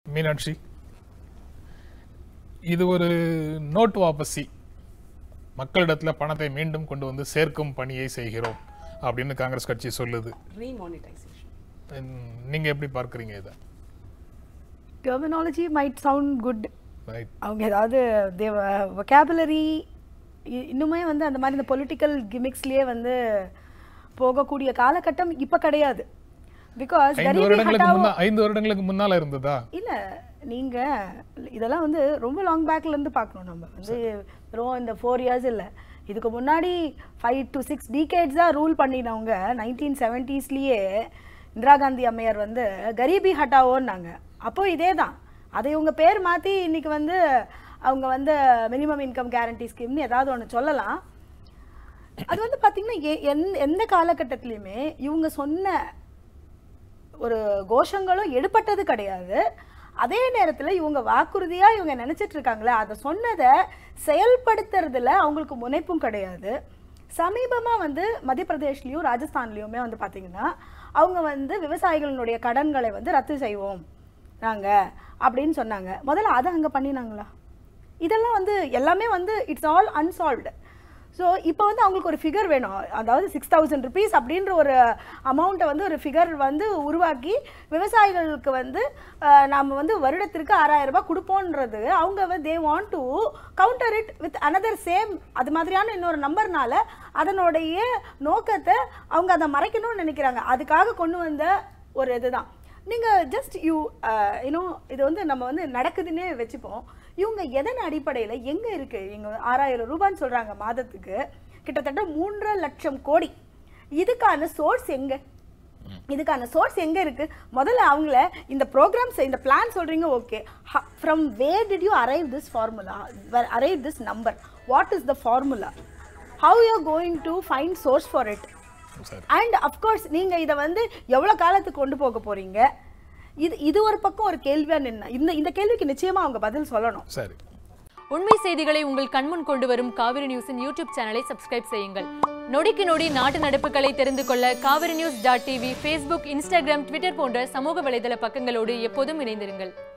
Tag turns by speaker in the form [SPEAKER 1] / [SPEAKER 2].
[SPEAKER 1] மீனாட்சி இது ஒரு நோட் வாபசி மக்களிடத்துல பணத்தை மீண்டும் கொண்டு வந்து சேர்க்கும் பணியை செய்கிறோம் அப்படின்னு காங்கிரஸ் கட்சி சொல்லுது
[SPEAKER 2] ரீமானிட்டைசேஷன்
[SPEAKER 1] உம், நீங்க எப்படி பார்க்கறீங்க இதை
[SPEAKER 3] terminology might sound good
[SPEAKER 1] right
[SPEAKER 3] அவங்க ஏதாவது தேவ வொக்காபுலரி இன்னுமே வந்து அந்த மாதிரி இந்த பொலிட்டிக்கல் கிமிக்ஸ்லயே வந்து போகக்கூடிய காலகட்டம் இப்ப கிடையாது பிகாஸ்
[SPEAKER 1] ஐந்து வருடங்களுக்கு முன்னா ஐந்து வருடங்களுக்கு முன்னால இருந்ததா
[SPEAKER 3] இல்ல நீங்க இதெல்லாம் வந்து ரொம்ப லாங் பேக்ல இருந்து பார்க்கணும் நம்ம வந்து வெறும் இந்த ஃபோர் இயர்ஸ் இல்ல இதுக்கு முன்னாடி ஃபைவ் டு சிக்ஸ் டீகேட்ஸ் தான் ரூல் பண்ணினவங்க நைன்டீன் செவன்ட்டீஸ்லேயே இந்திரா காந்தி அம்மையார் வந்து கரீபி ஹட்டாவோன்னாங்க அப்போ இதே தான் அதை இவங்க பேர் மாத்தி இன்னைக்கு வந்து அவங்க வந்து மினிமம் இன்கம் கேரண்டி ஸ்கீம்னு ஏதாவது ஒன்று சொல்லலாம் அது வந்து பார்த்தீங்கன்னா எ- எந்த- எந்த காலகட்டத்திலையுமே இவங்க சொன்ன ஒரு கோஷங்களும் எடுபட்டது கிடையாது அதே நேரத்துல இவங்க வாக்குறுதியா இவங்க நினைச்சிட்டு இருக்காங்களே அதை சொன்னதை செயல்படுத்துறதுல அவங்களுக்கு முனைப்பும் கிடையாது சமீபமா வந்து மத்திய பிரதேஷ்லயும் ராஜஸ்தான்லயுமே வந்து பாத்தீங்கன்னா அவங்க வந்து விவசாயிகளுடைய கடன்களை வந்து ரத்து செய்வோம் நாங்க அப்படின்னு சொன்னாங்க முதல்ல அதை அங்க பண்ணினாங்களா இதெல்லாம் வந்து எல்லாமே வந்து இட்ஸ் ஆல் அன்சால்வ்டு ஸோ இப்போ வந்து அவங்களுக்கு ஒரு ஃபிகர் வேணும் அதாவது சிக்ஸ் தௌசண்ட் ருபீஸ் அப்படின்ற ஒரு அமௌண்ட்டை வந்து ஒரு ஃபிகர் வந்து உருவாக்கி விவசாயிகளுக்கு வந்து அஹ், நாம வந்து வருடத்திற்கு ஆறாயிரம் ரூபாய் கொடுப்போன்றது அவங்க they want to counter it with another same அது மாதிரியான இன்னொரு நம்பர்னால அதனுடைய நோக்கத்தை அவங்க அதை மறைக்கணும்னு நினைக்கிறாங்க அதுக்காக கொண்டு வந்த ஒரு இதுதான் நீங்கள் ஜஸ்ட் யூ யூனோ இது வந்து நம்ம வந்து நடக்குதுன்னே வச்சுப்போம் இவங்க எதன் அடிப்படையில் எங்கே இருக்குது இவங்க ஆறாயிரம் ரூபான்னு சொல்கிறாங்க மாதத்துக்கு கிட்டத்தட்ட மூன்றரை லட்சம் கோடி இதுக்கான சோர்ஸ் எங்க இதுக்கான சோர்ஸ் எங்க இருக்கு முதல்ல அவங்கள இந்த ப்ரோக்ராம்ஸ் இந்த பிளான் சொல்றீங்க okay from where did you arrive this formula arrive this number what is the formula how you going to find source for it
[SPEAKER 1] சரி
[SPEAKER 3] அண்ட் அஃப்கோர்ஸ் நீங்க இதை வந்து எவ்வளவு காலத்துக்கு கொண்டு போக போறீங்க இது இது ஒரு பக்கம் ஒரு கேள்வியா நின்ன இந்த இந்த கேள்விக்கு நிச்சயமா அவங்க பதில் சொல்லணும்
[SPEAKER 1] சரி
[SPEAKER 4] உண்மை செய்திகளை உங்கள் கண்முன் கொண்டு வரும் காவிரி நியூஸின் யூடியூப் சேனலை சப்ஸ்கிரைப் செய்யுங்கள் நொடிக்கு நொடி நாட்டு நடப்புகளை தெரிந்து கொள்ள Kaveri news dot TV Facebook Instagram Twitter போன்ற சமூக வலைதள பக்கங்களோடு எப்போதும் இணைந்திருங்கள்